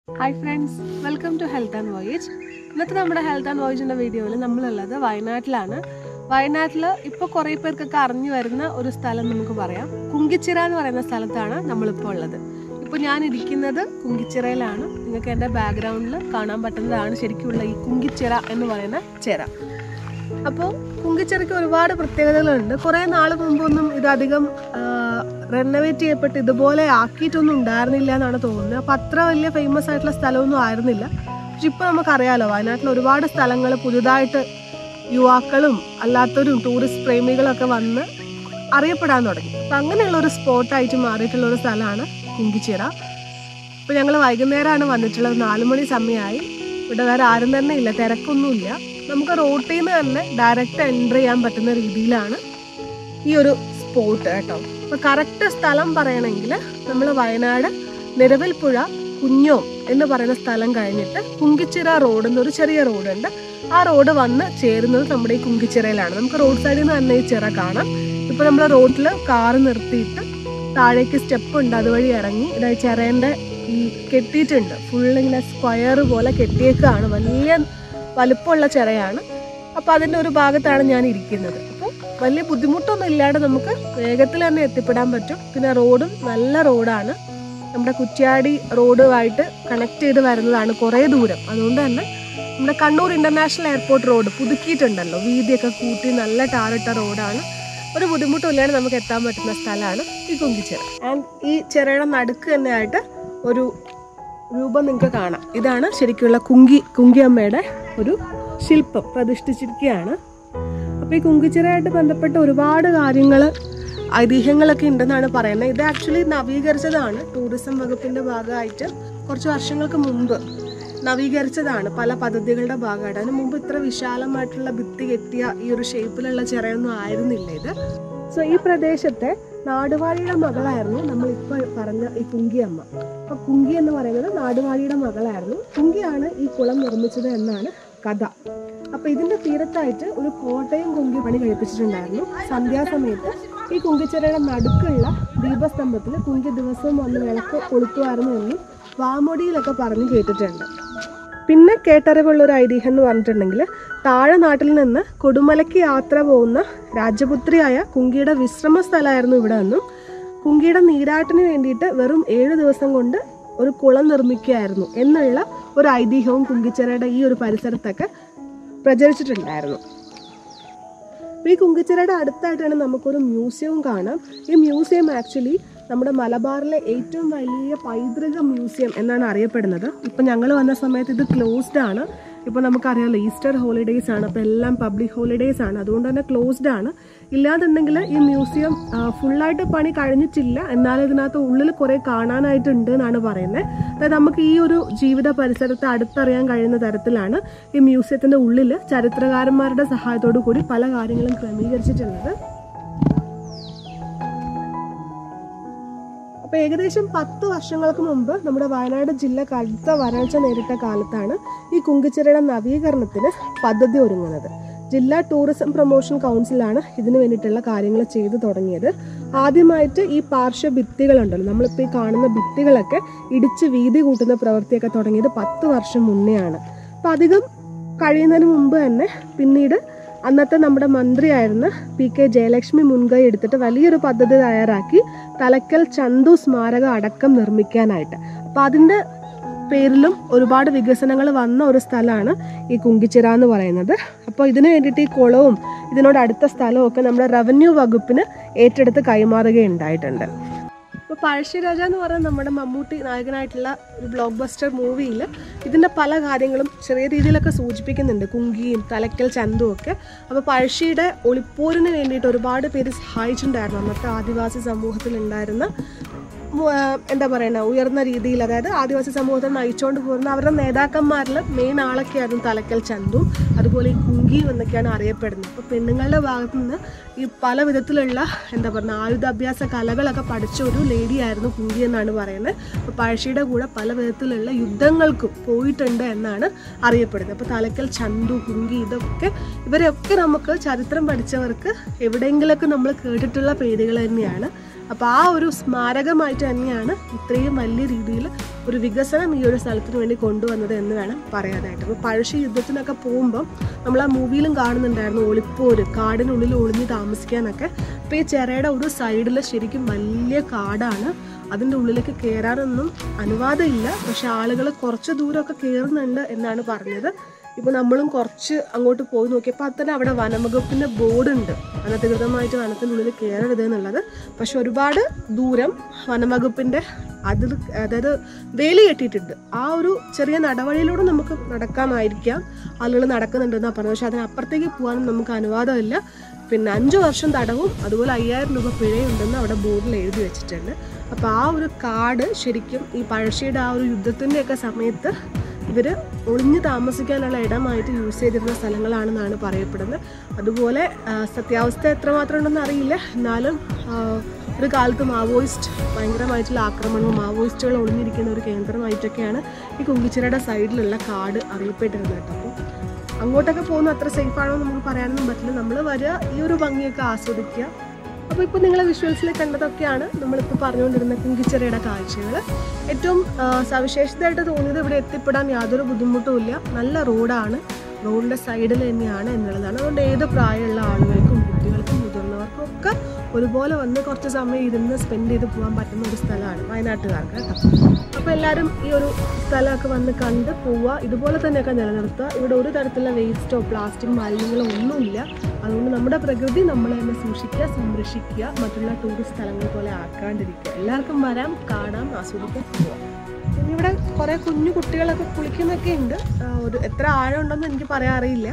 hi friends welcome to health and voyage ഇന്നത്തെ നമ്മുടെ health and വോയേജിൻ്റെ വീഡിയോയിൽ നമ്മളുള്ളത് വയനാട്ടിലാണ് വയനാട്ടിൽ ഇപ്പോൾ കുറേ പേർക്കൊക്കെ അറിഞ്ഞു വരുന്ന ഒരു സ്ഥലം നമുക്ക് പറയാം കുങ്കിച്ചിറ എന്ന് പറയുന്ന സ്ഥലത്താണ് നമ്മളിപ്പോൾ ഉള്ളത് ഇപ്പോൾ ഞാൻ ഇരിക്കുന്നത് കുങ്കിച്ചിറയിലാണ് നിങ്ങൾക്ക് എൻ്റെ ബാക്ക്ഗ്രൗണ്ടിൽ കാണാൻ പറ്റുന്നതാണ് ശരിക്കുള്ള ഈ കുങ്കിച്ചിറ എന്ന് പറയുന്ന ചിറ അപ്പോൾ കുങ്കിച്ചിറയ്ക്ക് ഒരുപാട് പ്രത്യേകതകളുണ്ട് കുറേ നാൾ മുമ്പൊന്നും ഇതധികം റെനോവേറ്റ് ചെയ്യപ്പെട്ട് ഇതുപോലെ ആക്കിയിട്ടൊന്നും ഉണ്ടായിരുന്നില്ല എന്നാണ് തോന്നുന്നത് അപ്പോൾ അത്ര വലിയ ഫേമസ് ആയിട്ടുള്ള സ്ഥലമൊന്നും ആയിരുന്നില്ല പക്ഷെ ഇപ്പോൾ നമുക്കറിയാലോ വയനാട്ടിൽ ഒരുപാട് സ്ഥലങ്ങൾ പുതുതായിട്ട് യുവാക്കളും അല്ലാത്തവരും ടൂറിസ്റ്റ് പ്രേമികളൊക്കെ വന്ന് അറിയപ്പെടാൻ തുടങ്ങി അപ്പം അങ്ങനെയുള്ള ഒരു സ്പോട്ടായിട്ട് മാറിയിട്ടുള്ള ഒരു സ്ഥലമാണ് കുങ്കിച്ചിറ ഇപ്പോൾ ഞങ്ങൾ വൈകുന്നേരമാണ് വന്നിട്ടുള്ളത് നാല് മണി സമയമായി ഇവിടെ വേറെ ആരും തന്നെ ഇല്ല തിരക്കൊന്നുമില്ല നമുക്ക് റോട്ടിൽ നിന്ന് തന്നെ ഡയറക്റ്റ് എൻ്റർ ചെയ്യാൻ പറ്റുന്ന രീതിയിലാണ് ഈ ഒരു സ്പോട്ട് കേട്ടോ അപ്പോൾ കറക്റ്റ് സ്ഥലം പറയണമെങ്കിൽ നമ്മൾ വയനാട് നിരവൽപ്പുഴ കുഞ്ഞോം എന്ന് പറയുന്ന സ്ഥലം കഴിഞ്ഞിട്ട് കുങ്കിച്ചിറ റോഡ് എന്നൊരു ചെറിയ റോഡുണ്ട് ആ റോഡ് വന്ന് ചേരുന്നത് നമ്മുടെ ഈ കുങ്കിച്ചിറയിലാണ് നമുക്ക് റോഡ് സൈഡിൽ നിന്ന് തന്നെ ഈ ചിറ കാണാം ഇപ്പോൾ നമ്മൾ റോഡിൽ കാറ് നിർത്തിയിട്ട് താഴേക്ക് സ്റ്റെപ്പ് ഉണ്ട് അതുവഴി ഇറങ്ങി ഇതായി ചിറേൻ്റെ ഈ കെട്ടിയിട്ടുണ്ട് ഫുൾ ഇങ്ങനെ സ്ക്വയർ പോലെ കെട്ടിയേക്കാണ് വലിയ വലുപ്പമുള്ള ചിറയാണ് അപ്പോൾ അതിൻ്റെ ഒരു ഭാഗത്താണ് ഞാൻ ഇരിക്കുന്നത് അപ്പോൾ വലിയ ബുദ്ധിമുട്ടൊന്നും ഇല്ലാതെ നമുക്ക് വേഗത്തിൽ തന്നെ എത്തിപ്പെടാൻ പറ്റും പിന്നെ റോഡും നല്ല റോഡാണ് നമ്മുടെ കുറ്റ്യാടി റോഡുമായിട്ട് കണക്ട് ചെയ്ത് വരുന്നതാണ് കുറേ ദൂരം അതുകൊണ്ട് തന്നെ നമ്മുടെ കണ്ണൂർ ഇൻ്റർനാഷണൽ എയർപോർട്ട് റോഡ് പുതുക്കിയിട്ടുണ്ടല്ലോ വീതിയൊക്കെ കൂട്ടി നല്ല ടാറിട്ട റോഡാണ് ഒരു ബുദ്ധിമുട്ടില്ലാതെ നമുക്ക് എത്താൻ പറ്റുന്ന സ്ഥലമാണ് ഈ കുങ്കിച്ചിറ ആൻഡ് ഈ ചിറയുടെ നടുക്ക് തന്നെയായിട്ട് ഒരു രൂപം നിങ്ങൾക്ക് കാണാം ഇതാണ് ശരിക്കുള്ള കുങ്കി കുങ്കിയമ്മയുടെ ഒരു ശില്പം പ്രതിഷ്ഠിച്ചിരിക്കുകയാണ് അപ്പോൾ ഈ കുങ്കിച്ചിറയായിട്ട് ബന്ധപ്പെട്ട ഒരുപാട് കാര്യങ്ങൾ ഐതിഹ്യങ്ങളൊക്കെ ഉണ്ടെന്നാണ് പറയുന്നത് ഇത് ആക്ച്വലി നവീകരിച്ചതാണ് ടൂറിസം വകുപ്പിന്റെ ഭാഗമായിട്ട് കുറച്ച് വർഷങ്ങൾക്ക് മുമ്പ് നവീകരിച്ചതാണ് പല പദ്ധതികളുടെ ഭാഗമായിട്ട് അതിന് മുമ്പ് ഇത്ര വിശാലമായിട്ടുള്ള ഭിത്തി കെട്ടിയ ഈ ഒരു ഷേപ്പിലുള്ള ചിറയൊന്നും ആയിരുന്നില്ല ഇത് സോ ഈ പ്രദേശത്തെ നാടുവാഴിയുടെ മകളായിരുന്നു നമ്മൾ ഇപ്പോൾ പറഞ്ഞ ഈ കുങ്കിയമ്മ അപ്പൊ കുങ്കി എന്ന് പറയുന്നത് നാടുവാഴിയുടെ മകളായിരുന്നു കുങ്കിയാണ് ഈ കുളം നിർമ്മിച്ചത് എന്നാണ് കഥ അപ്പൊ ഇതിന്റെ തീരത്തായിട്ട് ഒരു കോട്ടയം കുങ്കി പണി കഴിപ്പിച്ചിട്ടുണ്ടായിരുന്നു സന്ധ്യാസമയത്ത് ഈ കുങ്കിച്ചിറയുടെ നടുക്കുള്ള ദീപസ്തംഭത്തിൽ കുങ്കി ദിവസവും വന്ന് വിളക്ക് കൊളുത്തുമായിരുന്നു എന്നും വാമൊടിയിലൊക്കെ പറഞ്ഞു കേട്ടിട്ടുണ്ട് പിന്നെ കേട്ടറിവുള്ള ഒരു ഐതിഹ്യം എന്ന് പറഞ്ഞിട്ടുണ്ടെങ്കിൽ താഴെ നാട്ടിൽ നിന്ന് കൊടുമലയ്ക്ക് യാത്ര പോകുന്ന രാജപുത്രിയായ കുങ്കിയുടെ വിശ്രമ സ്ഥലമായിരുന്നു ഇവിടെ നിന്നും കുങ്കിയുടെ നീരാട്ടിന് വേണ്ടിയിട്ട് വെറും ഏഴ് ദിവസം കൊണ്ട് ഒരു കുളം നിർമ്മിക്കുകയായിരുന്നു എന്നുള്ള ഒരു ഐതിഹ്യവും കുങ്കിച്ചിറയുടെ ഈ ഒരു പരിസരത്തൊക്കെ പ്രചരിച്ചിട്ടുണ്ടായിരുന്നു അപ്പോൾ ഈ കുങ്കിച്ചിറയുടെ അടുത്തായിട്ടാണ് നമുക്കൊരു മ്യൂസിയവും കാണാം ഈ മ്യൂസിയം ആക്ച്വലി നമ്മുടെ മലബാറിലെ ഏറ്റവും വലിയ പൈതൃക മ്യൂസിയം എന്നാണ് അറിയപ്പെടുന്നത് ഇപ്പം ഞങ്ങൾ വന്ന സമയത്ത് ഇത് ക്ലോസ്ഡ് ആണ് ഇപ്പോൾ നമുക്കറിയാമല്ലോ ഈസ്റ്റർ ഹോളിഡേയ്സ് ആണ് അപ്പോൾ എല്ലാം പബ്ലിക് ഹോളിഡേയ്സ് ആണ് അതുകൊണ്ട് തന്നെ ക്ലോസ്ഡ് ആണ് ഇല്ലാന്നുണ്ടെങ്കിൽ ഈ മ്യൂസിയം ഫുള്ളായിട്ട് പണി കഴിഞ്ഞിട്ടില്ല എന്നാലും ഇതിനകത്ത് ഉള്ളിൽ കുറേ കാണാനായിട്ടുണ്ട് എന്നാണ് പറയുന്നത് അതായത് നമുക്ക് ഈ ഒരു ജീവിത പരിസരത്തെ അടുത്തറിയാൻ കഴിയുന്ന തരത്തിലാണ് ഈ മ്യൂസിയത്തിന്റെ ഉള്ളിൽ ചരിത്രകാരന്മാരുടെ സഹായത്തോടു കൂടി പല കാര്യങ്ങളും ക്രമീകരിച്ചിട്ടുള്ളത് അപ്പോൾ ഏകദേശം പത്ത് വർഷങ്ങൾക്ക് മുമ്പ് നമ്മുടെ വയനാട് ജില്ല കടുത്ത വരൾച്ച നേരിട്ട കാലത്താണ് ഈ കുങ്കിച്ചിറയുടെ നവീകരണത്തിന് പദ്ധതി ഒരുങ്ങുന്നത് ജില്ലാ ടൂറിസം പ്രൊമോഷൻ കൗൺസിലാണ് ഇതിനു വേണ്ടിയിട്ടുള്ള കാര്യങ്ങൾ ചെയ്തു തുടങ്ങിയത് ആദ്യമായിട്ട് ഈ പാർശ്വ ഭിത്തികളുണ്ടല്ലോ നമ്മളിപ്പോൾ ഈ കാണുന്ന ഭിത്തികളൊക്കെ ഇടിച്ച് വീതി കൂട്ടുന്ന പ്രവൃത്തിയൊക്കെ തുടങ്ങിയത് പത്ത് വർഷം മുന്നെയാണ് അപ്പം അധികം കഴിയുന്നതിന് മുമ്പ് തന്നെ പിന്നീട് അന്നത്തെ നമ്മുടെ മന്ത്രിയായിരുന്ന പി കെ ജയലക്ഷ്മി മുൻകൈ എടുത്തിട്ട് വലിയൊരു പദ്ധതി തയ്യാറാക്കി തലക്കൽ ചന്തു സ്മാരക അടക്കം നിർമ്മിക്കാനായിട്ട് അപ്പം അതിൻ്റെ പേരിലും ഒരുപാട് വികസനങ്ങൾ വന്ന ഒരു സ്ഥലമാണ് ഈ കുങ്കിച്ചിറ എന്ന് പറയുന്നത് അപ്പോൾ ഇതിനു വേണ്ടിയിട്ട് ഈ കുളവും ഇതിനോട് അടുത്ത സ്ഥലവും ഒക്കെ നമ്മുടെ റവന്യൂ വകുപ്പിന് ഏറ്റെടുത്ത് കൈമാറുകയുണ്ടായിട്ടുണ്ട് ഇപ്പോൾ പഴശ്ശിരാജ എന്ന് പറയുന്ന നമ്മുടെ മമ്മൂട്ടി നായകനായിട്ടുള്ള ഒരു ബ്ലോക്ക് ബസ്റ്റർ മൂവിയിൽ ഇതിൻ്റെ പല കാര്യങ്ങളും ചെറിയ രീതിയിലൊക്കെ സൂചിപ്പിക്കുന്നുണ്ട് കുങ്കിയും തലക്കൽ ചന്തും ഒക്കെ അപ്പോൾ പഴശ്ശിയുടെ ഒളിപ്പോരിന് വേണ്ടിയിട്ട് ഒരുപാട് പേര് സഹായിച്ചിട്ടുണ്ടായിരുന്നു അന്നത്തെ ആദിവാസി സമൂഹത്തിൽ ഉണ്ടായിരുന്ന എന്താ പറയുക ഉയർന്ന രീതിയിൽ അതായത് ആദിവാസി സമൂഹത്തെ നയിച്ചുകൊണ്ട് പോകുന്ന അവരുടെ നേതാക്കന്മാരിൽ മെയിൻ ആളൊക്കെയായിരുന്നു തലക്കൽ ചന്തും അതുപോലെ ഈ കുങ്കിയും എന്നൊക്കെയാണ് അറിയപ്പെടുന്നത് അപ്പോൾ പെണ്ണുങ്ങളുടെ ഭാഗത്തു നിന്ന് ഈ പല വിധത്തിലുള്ള എന്താ പറയുക ആയുധാഭ്യാസ കലകളൊക്കെ പഠിച്ച ഒരു ലേഡി ആയിരുന്നു കുങ്കി എന്നാണ് പറയുന്നത് അപ്പോൾ പഴശ്ശിയുടെ കൂടെ പല വിധത്തിലുള്ള യുദ്ധങ്ങൾക്കും പോയിട്ടുണ്ട് എന്നാണ് അറിയപ്പെടുന്നത് അപ്പോൾ തലക്കൽ ചന്തു കുങ്കി ഇതൊക്കെ ഇവരെയൊക്കെ നമുക്ക് ചരിത്രം പഠിച്ചവർക്ക് എവിടെയെങ്കിലൊക്കെ നമ്മൾ കേട്ടിട്ടുള്ള പേരുകൾ തന്നെയാണ് അപ്പോൾ ആ ഒരു സ്മാരകമായിട്ട് തന്നെയാണ് ഇത്രയും വലിയ രീതിയിൽ ഒരു വികസനം ഈ ഒരു സ്ഥലത്തിന് വേണ്ടി കൊണ്ടുവന്നത് എന്ന് വേണം പറയാനായിട്ട് അപ്പോൾ പഴശ്ശി യുദ്ധത്തിനൊക്കെ പോകുമ്പം നമ്മൾ ആ മൂവിയിലും കാണുന്നുണ്ടായിരുന്നു ഒളിപ്പോര് കാടിനുള്ളിൽ ഒളിഞ്ഞ് താമസിക്കാനൊക്കെ അപ്പോൾ ഈ ചിറയുടെ ഒരു സൈഡിൽ ശരിക്കും വലിയ കാടാണ് അതിൻ്റെ ഉള്ളിലേക്ക് കയറാനൊന്നും അനുവാദമില്ല പക്ഷെ ആളുകൾ കുറച്ച് ദൂരമൊക്കെ കയറുന്നുണ്ട് എന്നാണ് പറഞ്ഞത് ഇപ്പോൾ നമ്മളും കുറച്ച് അങ്ങോട്ട് പോയി നോക്കിയപ്പോൾ തന്നെ അവിടെ വനംവകുപ്പിൻ്റെ ബോർഡുണ്ട് അനധികൃതമായിട്ട് വനത്തിനുള്ളിൽ കയറരുത് എന്നുള്ളത് പക്ഷെ ഒരുപാട് ദൂരം വനംവകുപ്പിൻ്റെ അതിൽ അതായത് വേലി കെട്ടിയിട്ടുണ്ട് ആ ഒരു ചെറിയ നടവഴിയിലൂടെ നമുക്ക് നടക്കാമായിരിക്കാം ആളുകൾ നടക്കുന്നുണ്ടെന്നാണ് പറഞ്ഞത് പക്ഷെ അതിനപ്പുറത്തേക്ക് പോകാനും നമുക്ക് അനുവാദമില്ല പിന്നെ അഞ്ച് വർഷം തടവും അതുപോലെ അയ്യായിരം രൂപ പിഴയുണ്ടെന്ന് അവിടെ ബോർഡിൽ എഴുതി വെച്ചിട്ടുണ്ട് അപ്പോൾ ആ ഒരു കാട് ശരിക്കും ഈ പഴശ്ശിയുടെ ആ ഒരു യുദ്ധത്തിൻ്റെയൊക്കെ സമയത്ത് ഇവർ ഒളിഞ്ഞു താമസിക്കാനുള്ള ഇടമായിട്ട് യൂസ് ചെയ്തിരുന്ന സ്ഥലങ്ങളാണെന്നാണ് പറയപ്പെടുന്നത് അതുപോലെ ആ, സത്യാവസ്ഥ എത്രമാത്രം ഉണ്ടെന്ന് അറിയില്ല എന്നാലും ആ, ഒരു കാലത്ത് മാവോയിസ്റ്റ് ഭയങ്കരമായിട്ടുള്ള ആക്രമണവും മാവോയിസ്റ്റുകൾ ഒളിഞ്ഞിരിക്കുന്ന ഒരു കേന്ദ്രമായിട്ടൊക്കെയാണ് ഈ കുങ്കിച്ചിറയുടെ സൈഡിലുള്ള കാട് അറിയപ്പെട്ടിരുന്നത് കേട്ടോ അപ്പോൾ അങ്ങോട്ടൊക്കെ പോകുന്ന അത്ര സേഫ് ആണോ എന്ന് നമുക്ക് പറയാനൊന്നും പറ്റില്ല നമ്മൾ വരിക ഈ ഒരു ഭംഗിയൊക്കെ ആസ്വദിക്കുക അപ്പോൾ ഇപ്പോൾ നിങ്ങൾ വിഷ്വൽസിൽ കണ്ടതൊക്കെയാണ് നമ്മളിപ്പോൾ പറഞ്ഞുകൊണ്ടിരുന്ന കുങ്കിച്ചിറയുടെ കാഴ്ചകൾ ഏറ്റവും ആ, സവിശേഷതയായിട്ട് തോന്നിയത് ഇവിടെ എത്തിപ്പെടാൻ യാതൊരു ബുദ്ധിമുട്ടും ഇല്ല നല്ല റോഡാണ് റോഡിൻ്റെ സൈഡിൽ തന്നെയാണ് എന്നുള്ളതാണ് അതുകൊണ്ട് ഏത് പ്രായമുള്ള ആളുകൾക്കും കുട്ടികൾക്കും മുതിർന്നവർക്കും ഒക്കെ ഒരുപോലെ വന്ന് കുറച്ച് സമയം ഇരുന്ന് സ്പെൻഡ് ചെയ്ത് പോകാൻ പറ്റുന്ന ഒരു സ്ഥലമാണ് വയനാട്ടുകാർക്ക് കേട്ടോ അപ്പോൾ എല്ലാവരും ഈ ഒരു സ്ഥലമൊക്കെ വന്ന് കണ്ട് പോവുക ഇതുപോലെ തന്നെയൊക്കെ നിലനിർത്തുക ഇവിടെ ഒരു തരത്തിലുള്ള വേസ്റ്റോ പ്ലാസ്റ്റിക് മാലിന്യങ്ങളോ ഒന്നുമില്ല അതുകൊണ്ട് നമ്മുടെ പ്രകൃതി നമ്മൾ തന്നെ സൂക്ഷിക്കുക സംരക്ഷിക്കുക മറ്റുള്ള ടൂറിസ്റ്റ് സ്ഥലങ്ങൾ പോലെ ആക്കാണ്ടിരിക്കുക എല്ലാവർക്കും വരാം കാണാം ആസ്വദിക്കാം പോവാം പിന്നെ ഇവിടെ കുറേ കുഞ്ഞു കുട്ടികളൊക്കെ കുളിക്കുന്നൊക്കെ ഉണ്ട് ആ, ഒരു എത്ര ആഴം ഉണ്ടെന്ന് എനിക്ക് പറയാൻ അറിയില്ല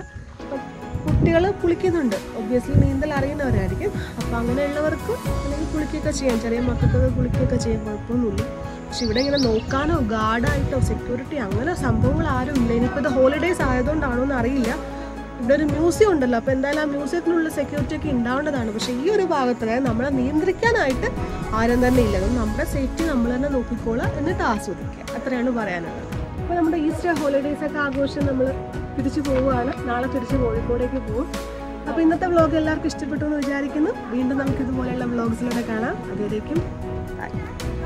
കുട്ടികൾ കുളിക്കുന്നുണ്ട് ഒബ്വിയസ്ലി നീന്തൽ അറിയുന്നവരായിരിക്കും അപ്പോൾ അങ്ങനെയുള്ളവർക്ക് അല്ലെങ്കിൽ കുളിക്കുകയൊക്കെ ചെയ്യാം ചെറിയ മക്കൾക്കൊക്കെ കുളിക്കുകയൊക്കെ ചെയ്യാൻ കുഴപ്പമൊന്നുമില്ല പക്ഷെ ഇവിടെ ഇങ്ങനെ നോക്കാനോ ഗാർഡായിട്ടോ സെക്യൂരിറ്റി അങ്ങനെ സംഭവങ്ങൾ ആരും ഇല്ല ഇനിയിപ്പോൾ ഇത് ഹോളിഡേയ്സ് ആയതുകൊണ്ടാണോ എന്ന് അറിയില്ല ഇവിടെ ഒരു മ്യൂസിയം ഉണ്ടല്ലോ അപ്പോൾ എന്തായാലും ആ മ്യൂസിയത്തിനുള്ള സെക്യൂരിറ്റി ഒക്കെ ഉണ്ടാവേണ്ടതാണ് പക്ഷേ ഈ ഒരു ഭാഗത്ത് അതായത് നമ്മളെ നിയന്ത്രിക്കാനായിട്ട് ആരും തന്നെ ഇല്ല അതുകൊണ്ട് നമ്മുടെ സേഫ്റ്റി നമ്മൾ തന്നെ നോക്കിക്കോളുക എന്നിട്ട് ആസ്വദിക്കുക അത്രയാണ് പറയാനുള്ളത് അപ്പോൾ നമ്മുടെ ഈസ്റ്റർ ഹോളിഡേയ്സ് ഒക്കെ ആഘോഷം നമ്മൾ തിരിച്ചു പോവുകയാണ് നാളെ തിരിച്ച് കോഴിക്കോടേക്ക് പോകും അപ്പോൾ ഇന്നത്തെ വ്ളോഗ് എല്ലാവർക്കും ഇഷ്ടപ്പെട്ടു എന്ന് വിചാരിക്കുന്നു വീണ്ടും നമുക്ക് ഇതുപോലെയുള്ള വ്ളോഗ്സിലൂടെ കാണാം അതുവരേക്കും ബൈ